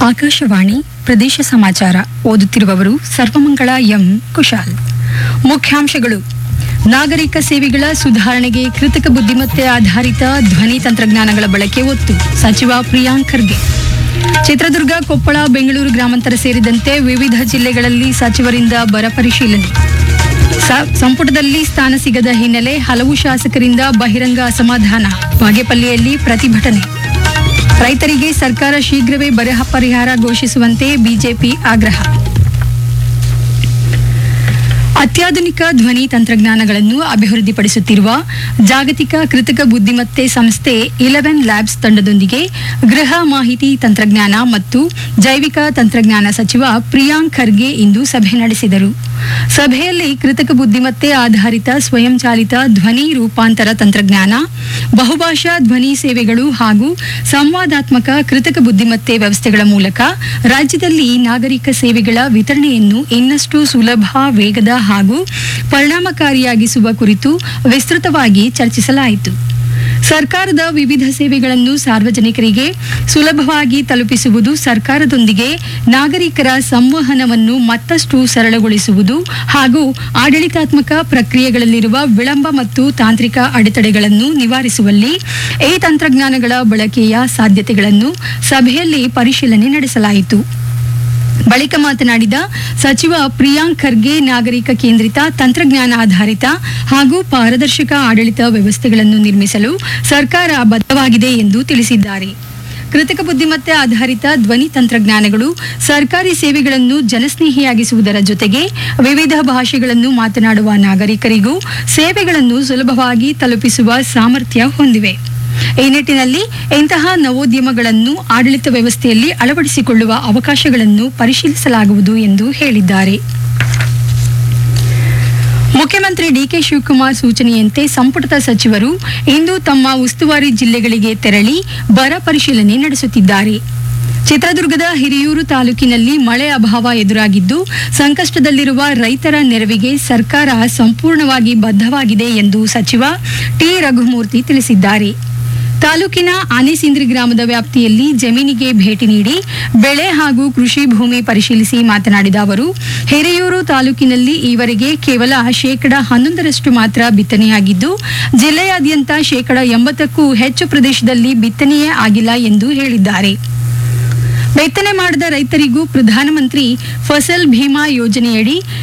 ಆಕಾಶವಾಣಿ ಪ್ರದೇಶ ಸಮಾಚಾರ ಓದುತ್ತಿರುವವರು ಸರ್ವಮಂಗಳ ಎಂ ಕುಶಾಲ್ ಮುಖ್ಯಾಂಶಗಳು ನಾಗರಿಕ ಸೇವೆಗಳ ಸುಧಾರಣೆಗೆ ಕೃತಕ ಬುದ್ಧಿಮತ್ತೆ ಆಧಾರಿತ ಧ್ವನಿ ತಂತ್ರಜ್ಞಾನಗಳ ಬಳಕೆ ಒತ್ತು ಸಚಿವ ಪ್ರಿಯಾಂಕ್ ಖರ್ಗೆ ಚಿತ್ರದುರ್ಗ ಕೊಪ್ಪಳ ಬೆಂಗಳೂರು ಗ್ರಾಮಾಂತರ ಸೇರಿದಂತೆ ವಿವಿಧ ಜಿಲ್ಲೆಗಳಲ್ಲಿ ಸಚಿವರಿಂದ ಬರ ಪರಿಶೀಲನೆ ಸ- ಸಂಪುಟದಲ್ಲಿ ಸ್ಥಾನ ಸಿಗದ ಹಿನ್ನೆಲೆ ಹಲವು ಶಾಸಕರಿಂದ ಬಹಿರಂಗ ಅಸಮಾಧಾನ ಬಾಗೇಪಲ್ಲಿಯಲ್ಲಿ ಪ್ರತಿಭಟನೆ ರೈತರಿಗೆ ಸರ್ಕಾರ ಶೀಘ್ರವೇ ಬರ ಪರಿಹಾರ ಘೋಷಿಸುವಂತೆ ಬಿಜೆಪಿ ಆಗ್ರಹ ಅತ್ಯಾಧುನಿಕ ಧ್ವನಿ ತಂತ್ರಜ್ಞಾನಗಳನ್ನು ಅಭಿವೃದ್ಧಿಪಡಿಸುತ್ತಿರುವ ಜಾಗತಿಕ ಕೃತಕ ಬುದ್ಧಿಮತ್ತೆ ಸಂಸ್ಥೆ ಇಲೆವೆನ್ ಲ್ಯಾಬ್ಸ್ ತಂಡದೊಂದಿಗೆ ಗೃಹ ಮಾಹಿತಿ ತಂತ್ರಜ್ಞಾನ ಮತ್ತು ಜೈವಿಕ ತಂತ್ರಜ್ಞಾನ ಸಚಿವ ಪ್ರಿಯಾಂಕ್ ಖರ್ಗೆ ಇಂದು ಸಭೆ ನಡೆಸಿದರು ಸಭೆಯಲ್ಲಿ ಕೃತಕ ಬುದ್ಧಿಮತ್ತೆ ಆಧಾರಿತ ಸ್ವಯಂಚಾಲಿತ ಧ್ವನಿ ರೂಪಾಂತರ ತಂತ್ರಜ್ಞಾನ ಬಹುಭಾಷಾ ಧ್ವನಿ ಸೇವೆಗಳು ಹಾಗೂ ಸಂವಾದಾತ್ಮಕ ಕೃತಕ ಬುದ್ಧಿಮತ್ತೆ ವ್ಯವಸ್ಥೆಗಳ ಮೂಲಕ ರಾಜ್ಯದಲ್ಲಿ ನಾಗರಿಕ ಸೇವೆಗಳ ವಿತರಣೆಯನ್ನು ಇನ್ನಷ್ಟು ಸುಲಭ ವೇಗದ ಹಾಗೂ ಪರಿಣಾಮಕಾರಿಯಾಗಿಸುವ ಕುರಿತು ವಿಸ್ತೃತವಾಗಿ ಚರ್ಚಿಸಲಾಯಿತು ಸರ್ಕಾರದ ವಿವಿಧ ಸೇವೆಗಳನ್ನು ಸಾರ್ವಜನಿಕರಿಗೆ ಸುಲಭವಾಗಿ ತಲುಪಿಸುವುದು ಸರ್ಕಾರದೊಂದಿಗೆ ನಾಗರಿಕರ ಸಂವಹನವನ್ನು ಮತ್ತಷ್ಟು ಸರಳಗೊಳಿಸುವುದು ಹಾಗೂ ಆಡಳಿತಾತ್ಮಕ ಪ್ರಕ್ರಿಯೆಗಳಲ್ಲಿರುವ ವಿಳಂಬ ಮತ್ತು ತಾಂತ್ರಿಕ ಅಡೆತಡೆಗಳನ್ನು ನಿವಾರಿಸುವಲ್ಲಿ ಈ ತಂತ್ರಜ್ಞಾನಗಳ ಬಳಕೆಯ ಸಾಧ್ಯತೆಗಳನ್ನು ಸಭೆಯಲ್ಲಿ ಪರಿಶೀಲನೆ ನಡೆಸಲಾಯಿತು ಬಳಿಕ ಮಾತನಾಡಿದ ಸಚಿವ ಪ್ರಿಯಾಂಕ್ ಖರ್ಗೆ ನಾಗರಿಕ ಕೇಂದ್ರಿತ ತಂತ್ರಜ್ಞಾನ ಆಧಾರಿತ ಹಾಗೂ ಪಾರದರ್ಶಕ ಆಡಳಿತ ವ್ಯವಸ್ಥೆಗಳನ್ನು ನಿರ್ಮಿಸಲು ಸರ್ಕಾರ ಬದ್ಧವಾಗಿದೆ ಎಂದು ತಿಳಿಸಿದ್ದಾರೆ ಕೃತಕ ಬುದ್ಧಿಮತ್ತೆ ಆಧಾರಿತ ಧ್ವನಿ ತಂತ್ರಜ್ಞಾನಗಳು ಸರ್ಕಾರಿ ಸೇವೆಗಳನ್ನು ಜನಸ್ನೇಹಿಯಾಗಿಸುವುದರ ಜೊತೆಗೆ ವಿವಿಧ ಭಾಷೆಗಳನ್ನು ಮಾತನಾಡುವ ನಾಗರಿಕರಿಗೂ ಸೇವೆಗಳನ್ನು ಸುಲಭವಾಗಿ ತಲುಪಿಸುವ ಸಾಮರ್ಥ್ಯ ಹೊಂದಿವೆ ಈ ನಿಟ್ಟಿನಲ್ಲಿ ಇಂತಹ ನವೋದ್ಯಮಗಳನ್ನು ಆಡಳಿತ ವ್ಯವಸ್ಥೆಯಲ್ಲಿ ಅಳವಡಿಸಿಕೊಳ್ಳುವ ಅವಕಾಶಗಳನ್ನು ಪರಿಶೀಲಿಸಲಾಗುವುದು ಎಂದು ಹೇಳಿದ್ದಾರೆ ಮುಖ್ಯಮಂತ್ರಿ ಡಿಕೆ ಶಿವಕುಮಾರ್ ಸೂಚನೆಯಂತೆ ಸಂಪುಟದ ಸಚಿವರು ಇಂದು ತಮ್ಮ ಉಸ್ತುವಾರಿ ಜಿಲ್ಲೆಗಳಿಗೆ ತೆರಳಿ ಬರ ಪರಿಶೀಲನೆ ನಡೆಸುತ್ತಿದ್ದಾರೆ ಚಿತ್ರದುರ್ಗದ ಹಿರಿಯೂರು ತಾಲೂಕಿನಲ್ಲಿ ಮಳೆ ಅಭಾವ ಎದುರಾಗಿದ್ದು ಸಂಕಷ್ಟದಲ್ಲಿರುವ ರೈತರ ನೆರವಿಗೆ ಸರ್ಕಾರ ಸಂಪೂರ್ಣವಾಗಿ ಬದ್ಧವಾಗಿದೆ ಎಂದು ಸಚಿವ ಟಿ ರಘುಮೂರ್ತಿ ತಿಳಿಸಿದ್ದಾರೆ ತಾಲೂಕಿನ ಆನೆಸಿಂದ್ರಿ ಗ್ರಾಮದ ವ್ಯಾಪ್ತಿಯಲ್ಲಿ ಜಮೀನಿಗೆ ಭೇಟಿ ನೀಡಿ ಬೆಳೆ ಹಾಗೂ ಕೃಷಿ ಭೂಮಿ ಪರಿಶೀಲಿಸಿ ಮಾತನಾಡಿದ ಅವರು ಹಿರಿಯೂರು ತಾಲೂಕಿನಲ್ಲಿ ಈವರೆಗೆ ಕೇವಲ ಶೇಕಡ ಹನ್ನೊಂದರಷ್ಟು ಮಾತ್ರ ಬಿತ್ತನೆಯಾಗಿದ್ದು ಜಿಲ್ಲೆಯಾದ್ಯಂತ ಶೇಕಡ ಎಂಬತ್ತಕ್ಕೂ ಹೆಚ್ಚು ಪ್ರದೇಶದಲ್ಲಿ ಬಿತ್ತನೆಯೇ ಆಗಿಲ್ಲ ಎಂದು ಹೇಳಿದ್ದಾರೆ ಬಿತ್ತನೆ ಮಾಡದ ರೈತರಿಗೂ ಪ್ರಧಾನಮಂತ್ರಿ ಫಸಲ್ ಭೀಮಾ ಯೋಜನೆಯಡಿ